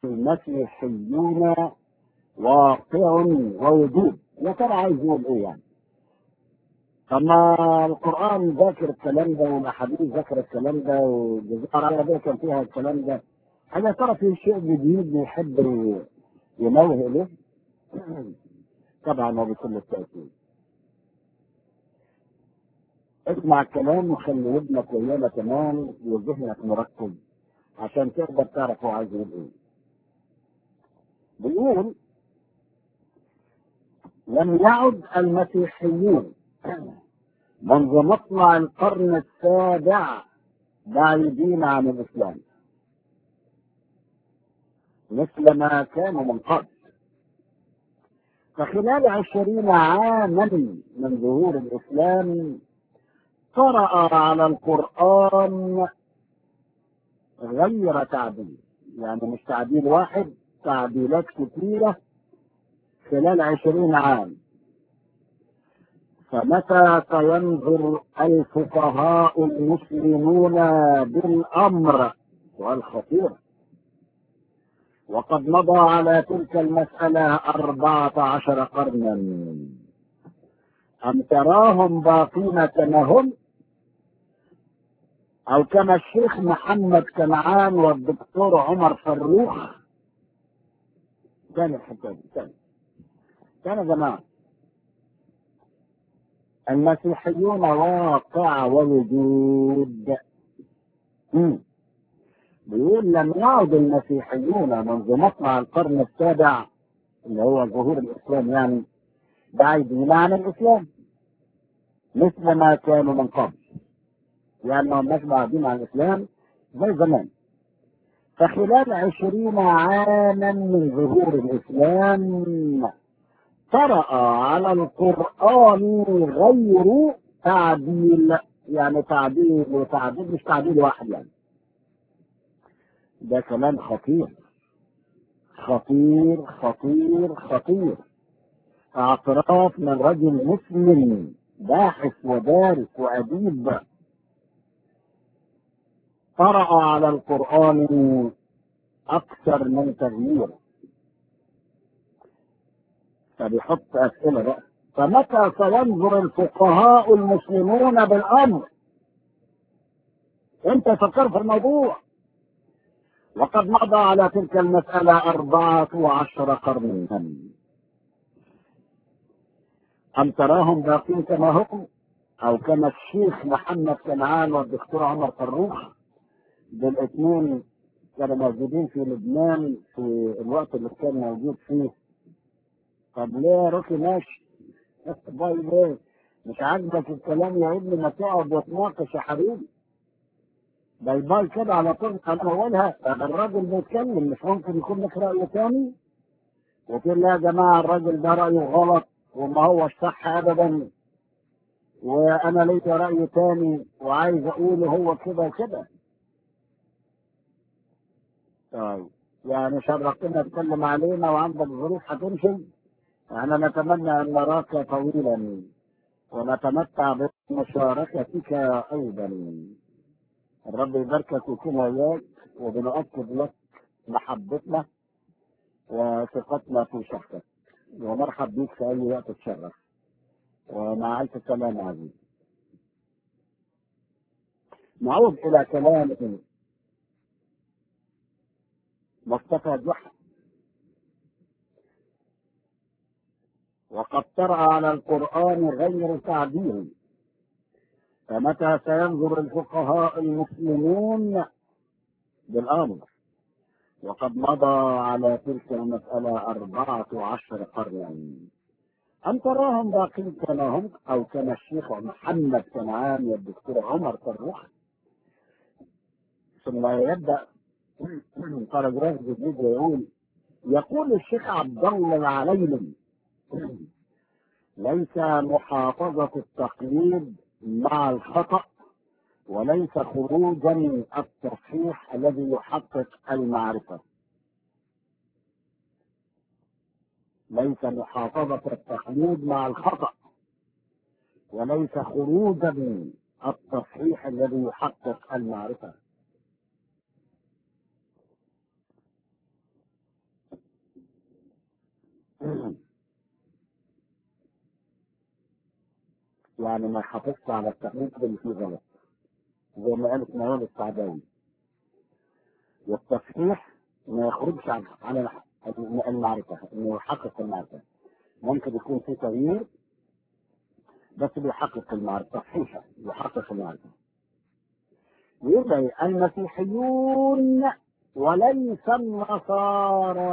المسيحيون واقع ووجود يا ترى عايز يقول ايه يعني؟ اما القران ذاكر الكلام ده والاحاديث ذاكر الكلام ده والجزيره العربيه كان فيها الكلام ده هل يا ترى في شيء جديد يحب ينوه اليه؟ طبعا وبكل التاكيد اسمع الكلام وخلي ودنك ويانا كمان وذهنك مركز عشان تقدر تعرف هو عايز يقول ايه. بيقول لم يعد المسيحيون منذ مطلع القرن السابع بعيدين عن الاسلام مثل ما كانوا من قبل فخلال عشرين عاما من ظهور الاسلام قرأ على القرآن غير تعديل يعني مش تعديل واحد تعديلات كثيرة خلال عشرين عام فمتى سينظر الفقهاء المسلمون بالأمر سؤال خطير وقد مضى على تلك المسألة أربعة عشر قرنا أم تراهم باقين كما هم أو كما الشيخ محمد كنعان والدكتور عمر فروخ ثاني الحكاية ثاني ثاني يا جماعة المسيحيون واقع ووجود مم. بيقول لم يعد المسيحيون منذ مطلع القرن السابع اللي هو ظهور الاسلام يعني بعيدين عن الاسلام مثل ما كانوا من قبل يعني ما هماش بعيدين عن الاسلام زي زمان فخلال عشرين عاما من ظهور الاسلام طرأ على القرآن غير تعديل يعني تعديل وتعديل مش تعديل واحد يعني ده كلام خطير خطير خطير خطير اعتراف من رجل مسلم باحث ودارس وأديب قرأ على القرآن أكثر من تغيير فبيحط أسئلة بقى فمتى سينظر الفقهاء المسلمون بالأمر أنت فكر في الموضوع وقد مضى على تلك المسألة أربعة وعشر قرنا أم تراهم باقين كما هم أو كما الشيخ محمد كنعان والدكتور عمر فروخ دول اثنين كانوا موجودين في لبنان في الوقت اللي كان موجود فيه طب ليه يا روكي ماشي باي باي مش عاجبك الكلام يا ابني ما تقعد وتناقش يا حبيبي باي باي كده على طول انا اولها الراجل بيتكلم مش ممكن يكون لك راي تاني وتقول لا يا جماعه الراجل ده رايه غلط وما هوش صح ابدا وانا ليا راي تاني وعايز اقوله هو كده كده طيب يعني شرفتنا تتكلم علينا وعندك ظروف هتمشي انا نتمنى ان نراك طويلا ونتمتع بمشاركتك ايضا الرب يباركك ويكون وياك وبنؤكد لك محبتنا وثقتنا في شخصك ومرحب بيك في اي وقت تشرف ومع الف سلام عزيز نعود الى كلام مصطفى جحا وقد طرأ على القرآن غير تعديل فمتى سينظر الفقهاء المسلمون بالأمر وقد مضى على تلك المسألة أربعة عشر قرنا أم تراهم باقين كما هم أو كما الشيخ محمد كنعان والدكتور عمر فروخ ثم يبدأ باراجراف جديد ويقول يقول الشيخ عبد الله العليلي ليس محافظة التقليد مع الخطأ وليس خروجا التصحيح الذي يحقق المعرفة ليس محافظة التقليد مع الخطأ وليس خروجا التصحيح الذي يحقق المعرفة يعني ما يحافظش على التقليد اللي فيه غلط زي ما قالت نوال السعداوي والتصحيح ما يخرجش عن عن المعرفة انه يحقق المعرفة ممكن يكون في تغيير بس بيحقق المعرفة تصحيحة يحقق المعرفة يبقى المسيحيون وليس النصارى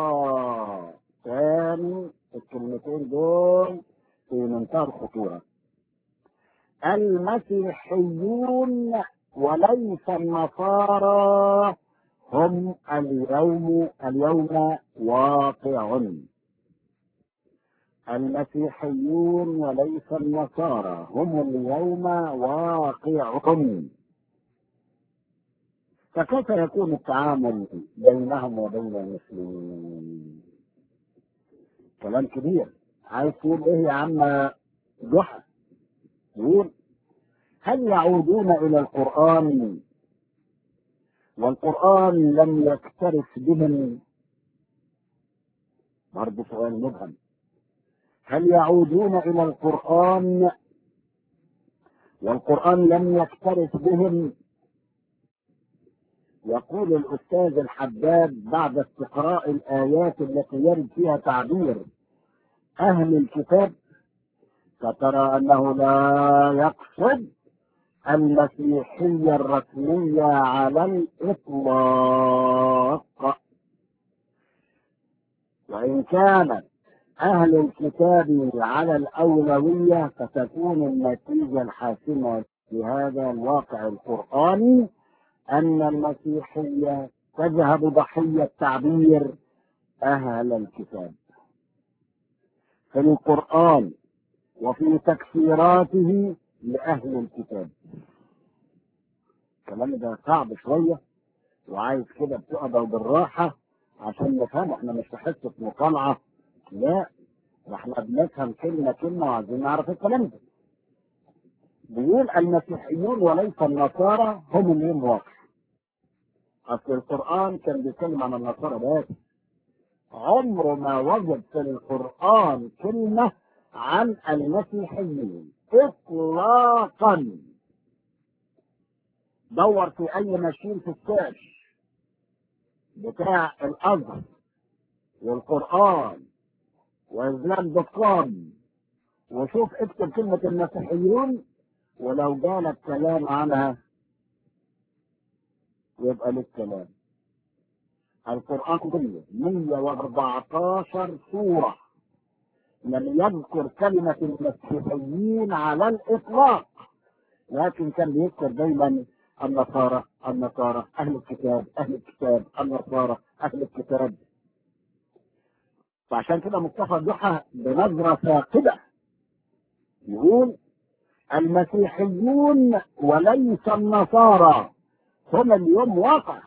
ثاني الكلمتين دول في منتهى الخطورة المسيحيون وليس النصارى هم اليوم اليوم واقع المسيحيون وليس النصارى هم اليوم واقع فكيف يكون التعامل بينهم وبين المسلمين كلام كبير عايز تقول ايه يا عم جحا يقول هل يعودون الى القران والقران لم يكترث بهم برضه سؤال مبهم هل يعودون الى القران والقران لم يكترث بهم يقول الأستاذ الحداد بعد استقراء الآيات التي يرد فيها تعبير أهل الكتاب فترى أنه لا يقصد المسيحية الرسمية على الإطلاق وإن كانت أهل الكتاب على الأولوية فتكون النتيجة الحاسمة في هذا الواقع القرآني أن المسيحية تذهب ضحية تعبير أهل الكتاب في القرآن وفي تكفيراته لأهل الكتاب الكلام ده صعب شوية وعايز كده بتقعد بالراحة عشان نفهم احنا مش في حصة مطالعة لا ده احنا بنفهم كلمة كلمة وعايزين نعرف الكلام ده بيقول المسيحيون وليس النصارى هم اللي واقع اصل القرآن كان بيتكلم عن النصارى بس عمره ما وجد في القرآن كلمة عن المسيحيين اطلاقا دور في اي ماشين في السيرش بتاع الازهر والقرآن واسلام دوت كوم وشوف اكتب كلمة المسيحيون ولو جالك كلام عنها يبقى لك كلام القرآن كله 114 سورة لم يذكر كلمة المسيحيين على الإطلاق لكن كان بيذكر دايما النصارى النصارى أهل الكتاب أهل الكتاب النصارى أهل الكتاب فعشان كده مصطفى ضحى بنظرة ثاقبة يقول المسيحيون وليس النصارى هم اليوم واقع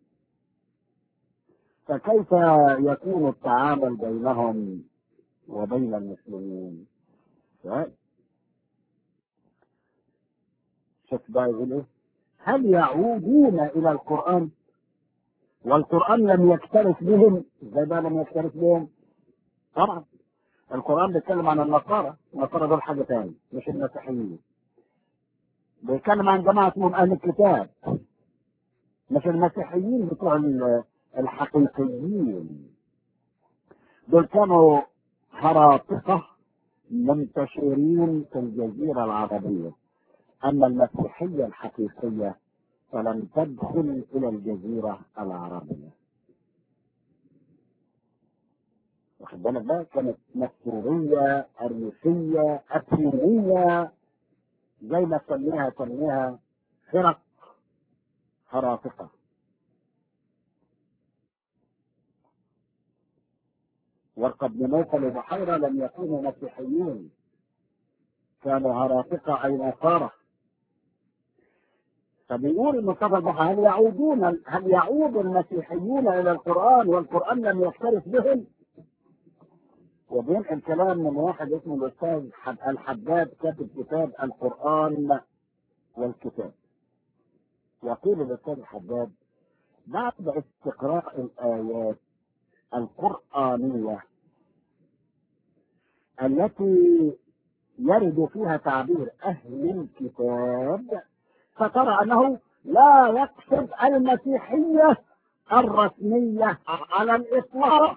فكيف يكون التعامل بينهم وبين المسلمين شوف بقى يقول ايه هل يعودون الى القران والقران لم يكترث بهم ازاي بقى لم يكترث بهم طبعا القران بيتكلم عن النصارى النصارى دول حاجه ثانيه مش المسيحيين بيتكلم عن جماعه اسمهم اهل الكتاب مش المسيحيين بتوع الحقيقيين دول كانوا هراطقة منتشرين في الجزيرة العربية أما المسيحية الحقيقية فلم تدخل إلى الجزيرة العربية واخد بالك بقى كانت نسورية الروسية أثينية زي ما سميها سميها فرق هرافقة وقد بن بحيرة لم يكونوا مسيحيين كانوا هرافقة أي نصارى فبيقول المصطفى البحر هل يعودون هل يعود المسيحيون إلى القرآن والقرآن لم يختلف بهم؟ وبينقل كلام من واحد اسمه الأستاذ الحداد كاتب كتاب القرآن والكتاب يقول الأستاذ الحداد بعد استقراء الآيات القرآنية التي يرد فيها تعبير أهل الكتاب فترى أنه لا يقصد المسيحية الرسمية على الإطلاق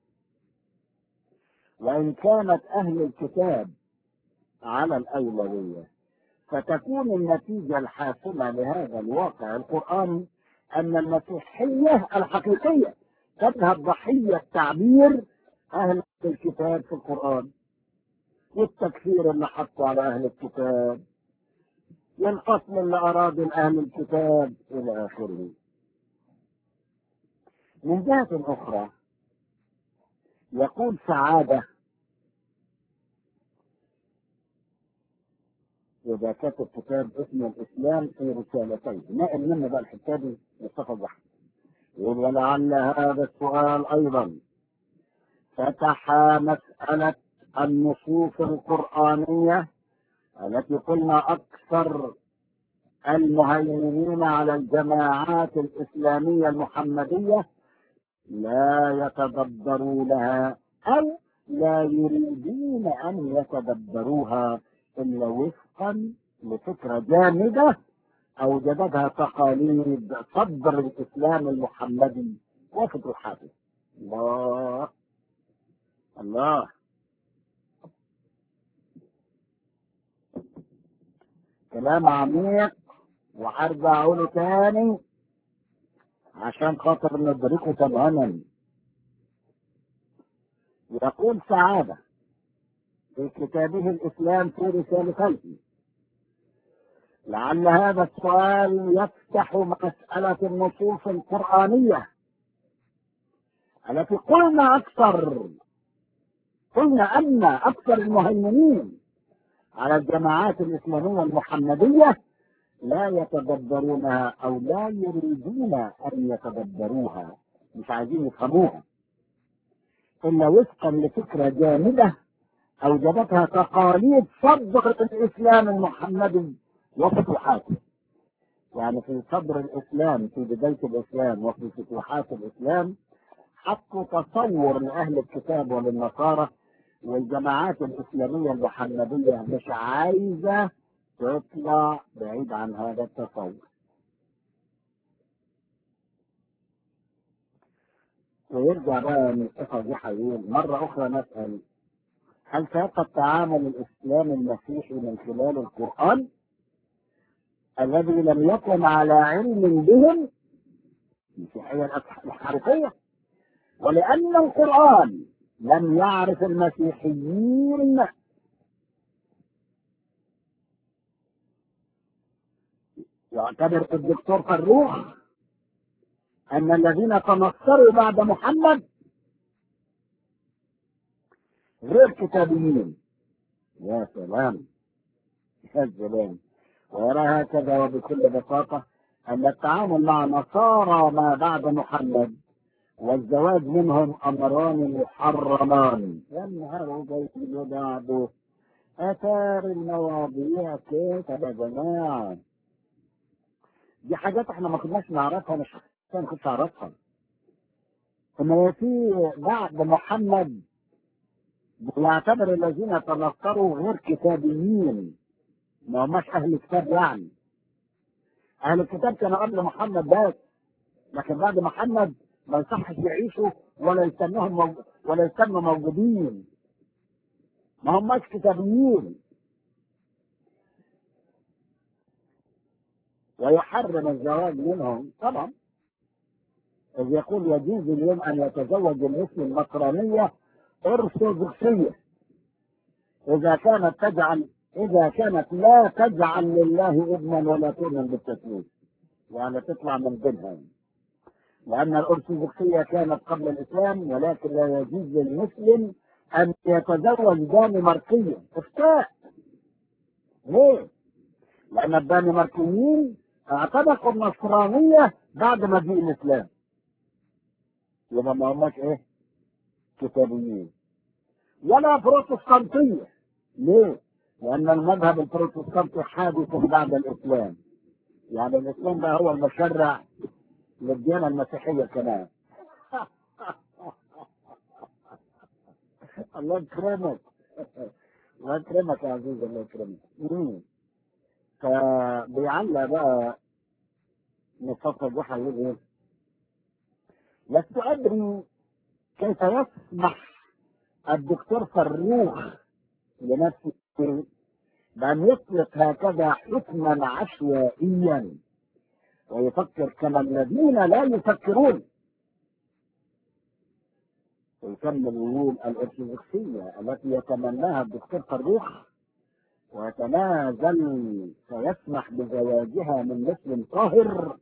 وإن كانت أهل الكتاب على الأولوية فتكون النتيجة الحاسمة لهذا الواقع القرآني أن المسيحية الحقيقية تذهب ضحية تعبير أهل الكتاب في القرآن والتكفير اللي حطوا على أهل الكتاب والقسم اللي أراد أهل الكتاب إلى آخره من جهة أخرى يقول سعادة إذا كتب كتاب اسم الإسلام في رسالتين نائل منه بقى الحتة دي مصطفى الزحف يقول ولعل هذا السؤال أيضا فتح مسألة النصوص القرآنية التي قلنا أكثر المهيمنين على الجماعات الإسلامية المحمدية لا يتدبرونها أو لا يريدون أن يتدبروها إلا وفقا لفكرة جامدة أوجدتها تقاليد صدر الإسلام المحمدي وفتوحاته الله الله كلام عميق وهرجع اقوله تاني عشان خاطر ندركه تماما يقول سعادة في كتابه الإسلام في رسالته لعل هذا السؤال يفتح مسألة النصوص القرآنية التي قلنا أكثر قلنا أن أكثر المهيمنين على الجماعات الإسلامية المحمدية لا يتدبرونها أو لا يريدون أن يتدبروها مش عايزين يفهموها إلا وفقا لفكرة جامدة أوجدتها تقاليد صدر الإسلام المحمدي وفتوحاته يعني في صدر الإسلام في بداية الإسلام وفي فتوحات الإسلام حطوا تصور لأهل الكتاب وللنصارى والجماعات الإسلامية المحمدية مش عايزة تطلع بعيد عن هذا التصور ويرجع بقى من القصة دي حيقول مرة أخرى نسأل هل سيبقى التعامل الإسلامي المسيحي من خلال القرآن الذي لم يكن على علم بهم المسيحية الحقيقية ولأن القرآن لم يعرف المسيحيين يعتبر الدكتور فروخ أن الذين تنصروا بعد محمد غير كتابيين يا سلام يا سلام ويرى هكذا وبكل بساطة أن التعامل مع نصارى ما بعد محمد والزواج منهم أمران محرمان يا نهار جاي بعده آثار المواضيع كيف يا جماعة دي حاجات احنا ما كناش نعرفها مش ما كنتش اعرفها ان في بعد محمد بيعتبر الذين تنصروا غير كتابيين ما هماش اهل كتاب يعني اهل الكتاب كانوا قبل محمد بس لكن بعد محمد ما يصحش يعيشوا ولا يستنوهم موج... ولا يستنوا موجودين ما هماش كتابيين ويحرم الزواج منهم طبعا إذ يقول يجوز اليوم أن يتزوج المسلم نصرانية أرثوذكسية إذا كانت تجعل إذا كانت لا تجعل لله ابنا ولا تؤمن بالتثليث يعني تطلع من دينها لأن الأرثوذكسية كانت قبل الإسلام ولكن لا يجوز للمسلم أن يتزوج دانماركيا افتاء ليه؟ لأن الدانماركيين اعتنقوا النصرانية بعد مجيء الإسلام يبقى ما هماش إيه؟ كتابيين ولا بروتستانتية ليه؟ لأن المذهب البروتستانتي حادث بعد الإسلام يعني الإسلام ده هو المشرع للديانة المسيحية كمان الله يكرمك الله يكرمك يا عزيز الله يكرمك مم. فبيعلق بقى مصطفى جحا يقول ايه لست ادري كيف يسمح الدكتور فروخ لنفسه بأن يطلق هكذا حكما عشوائيا ويفكر كما الذين لا يفكرون ويكمل ويقول الارثوذكسية التي يتمناها الدكتور فروخ ويتنازل فيسمح بزواجها من مثل طاهر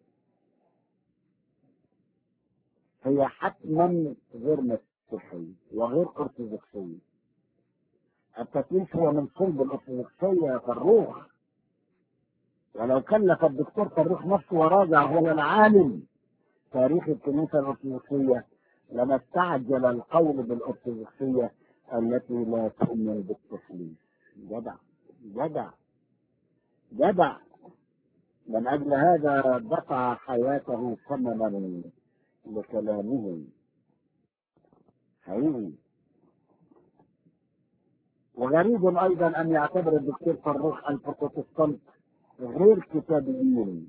هي حتما غير مسيحي وغير ارثوذكسي التكليف هو من صلب الارثوذكسيه يا فروخ ولو كلف الدكتور فروخ نفسه وراجع هو العالم تاريخ الكنيسه الارثوذكسيه لما استعجل القول بالارثوذكسيه التي لا تؤمن بالتثليث جدع جدع جدع من اجل هذا دفع حياته ثمنا لكلامه حقيقي وغريب ايضا ان يعتبر الدكتور فروخ البروتستانت غير كتابيين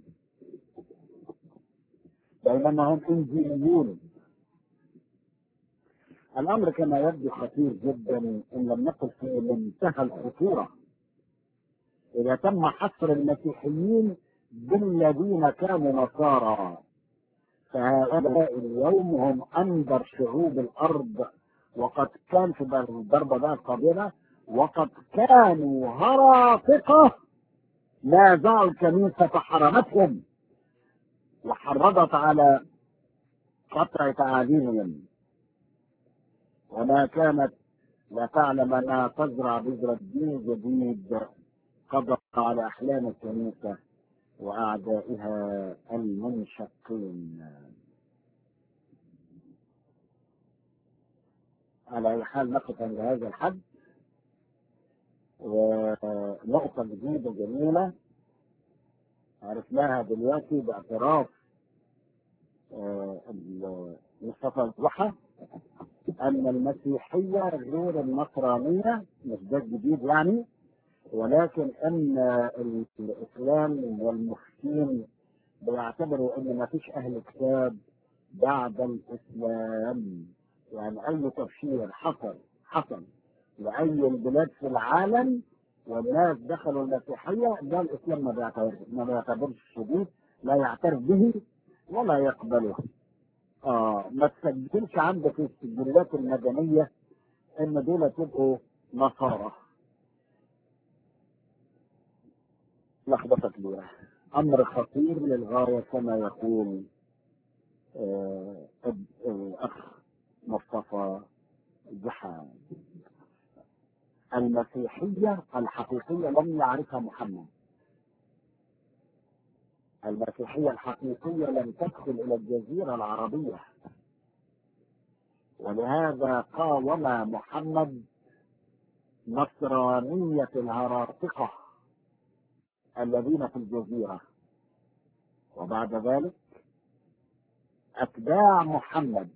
بينما هم انجيليون الامر كما يبدو خطير جدا ان لم نقل في منتهى الخطوره اذا تم حصر المسيحيين بالذين كانوا نصارى فهؤلاء اليوم هم انذر شعوب الارض وقد كان في الضربه بقى القابله وقد كانوا هراطقه لا زالوا الكنيسه فحرمتهم وحرضت على قطع تعاليمهم وما كانت لا تعلم انها تزرع بذرة دين جديد قضى على احلام الكنيسه واعدائها المنشقين على اي حال نقف عند هذا الحد ونقطة جديدة جميلة عرفناها دلوقتي باعتراف مصطفى الضحى أن المسيحية غير النصرانية مش ده الجديد يعني ولكن أن الإسلام والمفتين بيعتبروا أن ما فيش أهل كتاب بعد الإسلام يعني أي تبشير حصل حصل لأي البلاد في العالم والناس دخلوا المسيحية ده الإسلام ما بيعتبرش ما بيعتبرش شديد لا يعترف به ولا يقبله آه ما تسجلش عندك في السجلات المدنية إن دول تبقوا نصارى لخبطة كبيرة أمر خطير للغاية كما يقول آه الأخ مصطفى جحا المسيحية الحقيقية لم يعرفها محمد المسيحية الحقيقية لم تدخل إلى الجزيرة العربية ولهذا قاوم محمد نصرانية الهراطقة الذين في الجزيرة وبعد ذلك أتباع محمد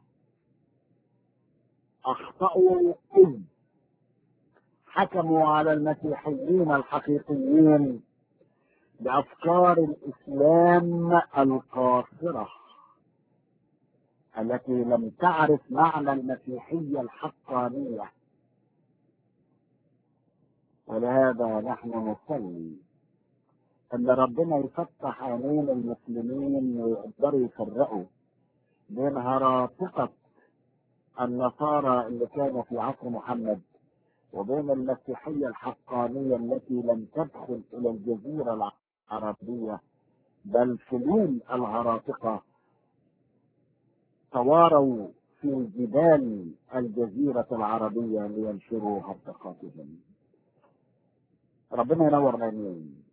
أخطأوا إذ حكموا على المسيحيين الحقيقيين بأفكار الإسلام القاصرة التي لم تعرف معنى المسيحية الحقانية ولهذا نحن نصلي أن ربنا يفتح عينين المسلمين ويقدروا يفرقوا بين هراطقة النصارى اللي كانوا في عصر محمد وبين المسيحية الحقانية التي لم تدخل إلى الجزيرة العربية بل فلول الهراطقة تواروا في جبال الجزيرة العربية لينشروا هرطقاتهم ربنا ينور العينين